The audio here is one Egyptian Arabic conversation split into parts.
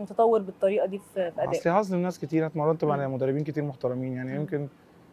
متطور بالطريقه دي في في ادائك اصل هظلم ناس كتير أنا اتمرنت مع مم. مدربين كتير محترمين يعني مم. يمكن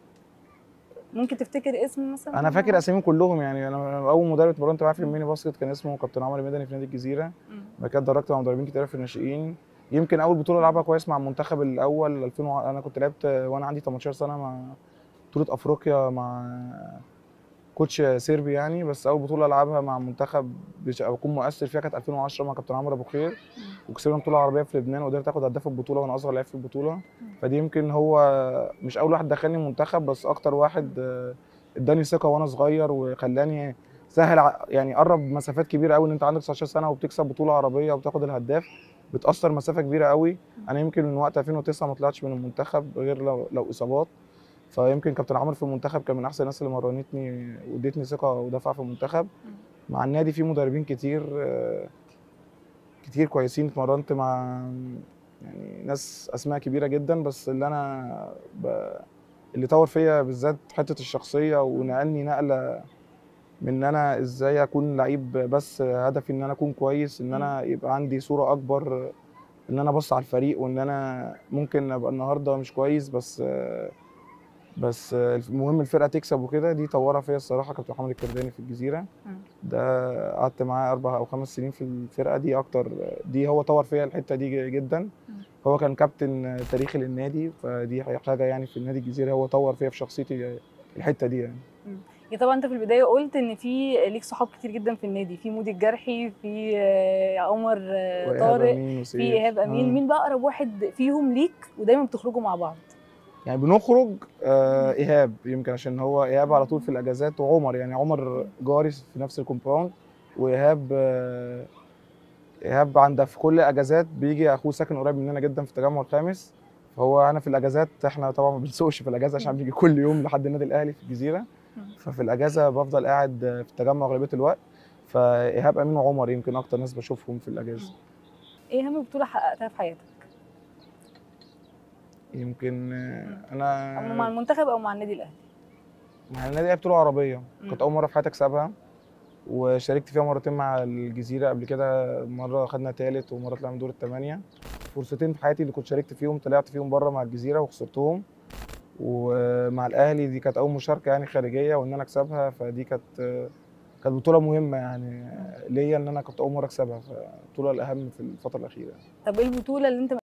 ممكن تفتكر اسم مثلا انا فاكر اساميهم كلهم يعني انا اول مدرب اتمرنت معاه في مم. الميني باسكت كان اسمه كابتن عمرو مدني في نادي الجزيره مم. بعد كده اتدربت مع مدربين كتير في الناشئين يمكن اول بطوله العبها كويس مع المنتخب الاول 2000 وع- انا كنت لعبت وانا عندي 18 سنه مع بطوله افريقيا مع كوتش سيربي يعني بس اول بطوله العبها مع منتخب بش- اكون مؤثر فيها كانت 2010 مع كابتن عمرو ابو خير وكسبنا بطوله عربيه في لبنان وقدرت اخد هداف البطوله وانا اصغر لعيب في البطوله فدي يمكن هو مش اول واحد دخلني المنتخب بس اكتر واحد آه، اداني ثقه وانا صغير وخلاني سهل ع- يعني قرب مسافات كبيره قوي ان انت عندك 19 سنه وبتكسب بطوله عربيه وبتاخد الهداف بتاثر مسافه كبيره قوي انا يمكن من وقت 2009 ما طلعتش من المنتخب غير لو, لو اصابات فيمكن كابتن عمرو في المنتخب كان من احسن الناس اللي مرنتني وادتني ثقه ودفعه في المنتخب مع النادي في مدربين كتير آه، كتير كويسين اتمرنت مع يعني ناس اسماء كبيره جدا بس اللي انا ب... اللي طور فيا بالذات حته الشخصيه ونقلني نقله من ان انا ازاي اكون لعيب بس هدفي ان انا اكون كويس ان انا يبقى عندي صوره اكبر ان انا ابص على الفريق وان انا ممكن ابقى النهارده مش كويس بس بس المهم الفرقه تكسب وكده دي طورها فيا الصراحه كابتن محمد الكرداني في الجزيره مم. ده قعدت معاه اربع او خمس سنين في الفرقه دي اكتر دي هو طور فيا الحته دي جدا هو كان كابتن تاريخي للنادي فدي حاجه يعني في النادي الجزيره هو طور فيا في شخصيتي الحته دي يعني يا طبعا انت في البدايه قلت ان في ليك صحاب كتير جدا في النادي في مودي الجرحي في آه، عمر آه، وإيهاب طارق أمين وسيف. في ايهاب امين آه. مين بقى اقرب واحد فيهم ليك ودايما بتخرجوا مع بعض يعني بنخرج آه ايهاب يمكن عشان هو ايهاب على طول في الاجازات وعمر يعني عمر جاري في نفس الكومباوند وايهاب آه ايهاب عند في كل الاجازات بيجي اخوه ساكن قريب مننا جدا في التجمع الخامس فهو انا في الاجازات احنا طبعا ما بنسوقش في الاجازه عشان بيجي كل يوم لحد النادي الاهلي في الجزيره ففي الاجازه بفضل قاعد في التجمع اغلبيه الوقت فايهاب امين وعمر يمكن اكتر ناس بشوفهم في الاجازه ايه اهم بطوله حققتها في حياتك يمكن آه، انا او مع المنتخب او مع النادي الاهلي مع النادي الاهلي بطوله عربيه مم. كانت اول مره في حياتي اكسبها وشاركت فيها مرتين مع الجزيره قبل كده مره خدنا تالت ومره طلعنا من دور الثمانيه فرصتين في حياتي اللي كنت شاركت فيهم طلعت فيهم بره مع الجزيره وخسرتهم ومع الاهلي دي كانت اول مشاركه يعني خارجيه وان انا اكسبها فدي كانت كانت بطوله مهمه يعني ليا ان انا كنت اول مره اكسبها فالبطوله الاهم في الفتره الاخيره طب ايه البطوله اللي انت